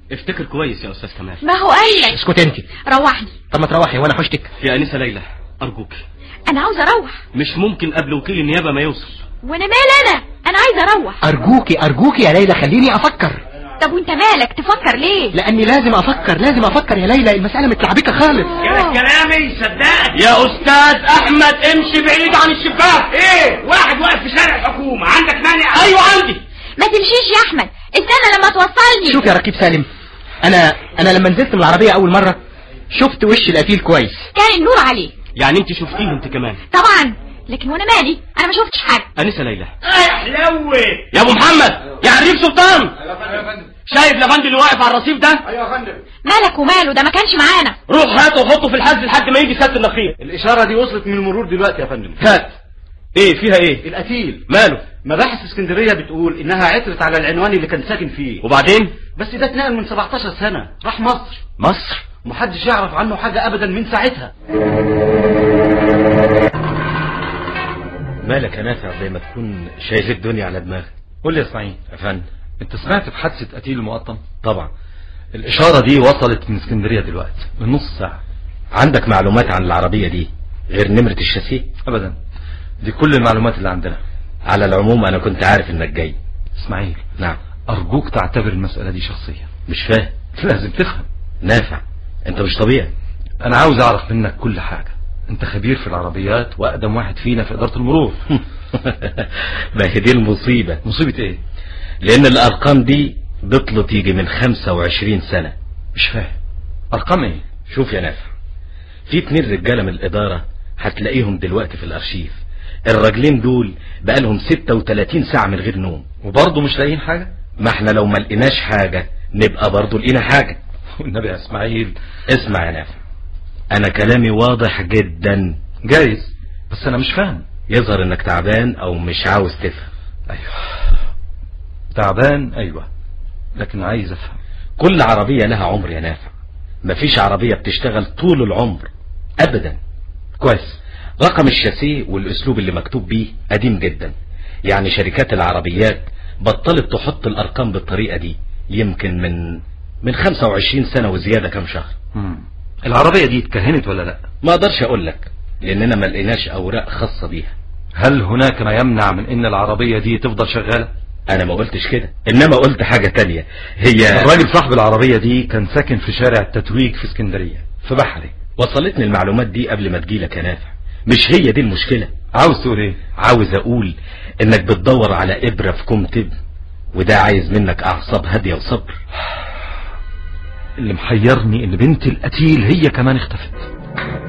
افتكر كويس يا استاذ كمال ما هو قال لك اسكت انت روحني طب ما تروحي وانا حشتك يا انسه ليلى ارجوك انا عاوز اروح مش ممكن قبل وكيل النيابه ما يوصل وانا مال انا انا عايز اروح ارجوكي ارجوكي يا ليلى خليني افكر طب وانت مالك تفكر ليه لاني لازم افكر لازم افكر يا ليلى المساله متلعبكه خالص كده كلامي صدقني يا استاذ احمد امشي بعيد عن الشباك ايه واحد واقف في شارع الحكومة عندك مانع ايوه عندي ما تمشيش يا احمد استنى لما توصلني شوف يا ركيب سالم انا انا لما نزلت من العربيه اول مره شفت وش القتيل كويس كان النور عليه يعني انت شفتيه انت كمان طبعا لكن وانا مالي انا ما شفتش حاجه انسه ليلى احلوي يا ابو محمد يا عريف سلطان شايف لافندي اللي واقف على الرصيف ده مالك وماله ده ما كانش معانا روح هاته وحطه في الحجز لحد ما يجي سد النخيل الإشارة دي وصلت من المرور دلوقتي يا فندم هات ايه فيها ايه القتيل ماله مباحث اسكندرية بتقول إنها عثرت على العنوان اللي كان ساكن فيه وبعدين بس ده اتنقل من 17 سنة راح مصر مصر محدش يعرف عنه حاجة أبدا من ساعتها مالك يا نافع زي ما تكون شايف الدنيا على دماغك قول لي يا اسماعيل يا فندم انت سمعت بحادثة قتيل المقطم طبعا الإشارة دي وصلت من اسكندرية دلوقتي من نص ساعة عندك معلومات عن العربية دي غير نمرة الشاسيه أبدا دي كل المعلومات اللي عندنا على العموم انا كنت عارف انك جاي اسماعيل نعم أرجوك تعتبر المسألة دي شخصية مش فاهم لازم تفهم نافع انت مش طبيعي أنا عاوز أعرف منك كل حاجة أنت خبير في العربيات وأقدم واحد فينا في إدارة المرور ما هي دي المصيبة مصيبة إيه؟ لان الارقام دي بطلت يجي من 25 سنة مش فاهم أرقام إيه؟ شوف يا نافع في اتنين رجالة من الادارة هتلاقيهم دلوقتي في الارشيف الراجلين دول بقالهم 36 ساعة من غير نوم وبرضه مش لاقيين حاجة؟ ما احنا لو ما لقيناش حاجة نبقى برضه لقينا حاجة والنبي يا إسماعيل اسمع يا نافع انا كلامي واضح جدا جايز بس أنا مش فاهم يظهر انك تعبان او مش عاوز تفهم أيوه تعبان أيوه لكن عايز أفهم كل عربية لها عمر يا نافع مفيش عربية بتشتغل طول العمر ابدا كويس رقم الشاسيه والاسلوب اللي مكتوب بيه قديم جدا يعني شركات العربيات بطلت تحط الارقام بالطريقة دي يمكن من من 25 سنة وزيادة كم شهر مم. العربية دي اتكهنت ولا لا؟ ما اقدرش اقول لك لاننا ما لقيناش اوراق خاصة بيها هل هناك ما يمنع من ان العربية دي تفضل شغالة انا ما قلتش كده انما قلت حاجة تانية هي الراجل صاحب العربية دي كان ساكن في شارع التتويج في اسكندرية في بحري وصلتني المعلومات دي قبل ما تجيلك يا نافع مش هي دي المشكلة عاوز تقول ايه عاوز اقول انك بتدور على ابرة في كوم تبن وده عايز منك اعصاب هادية وصبر اللي محيرني ان بنت القتيل هي كمان اختفت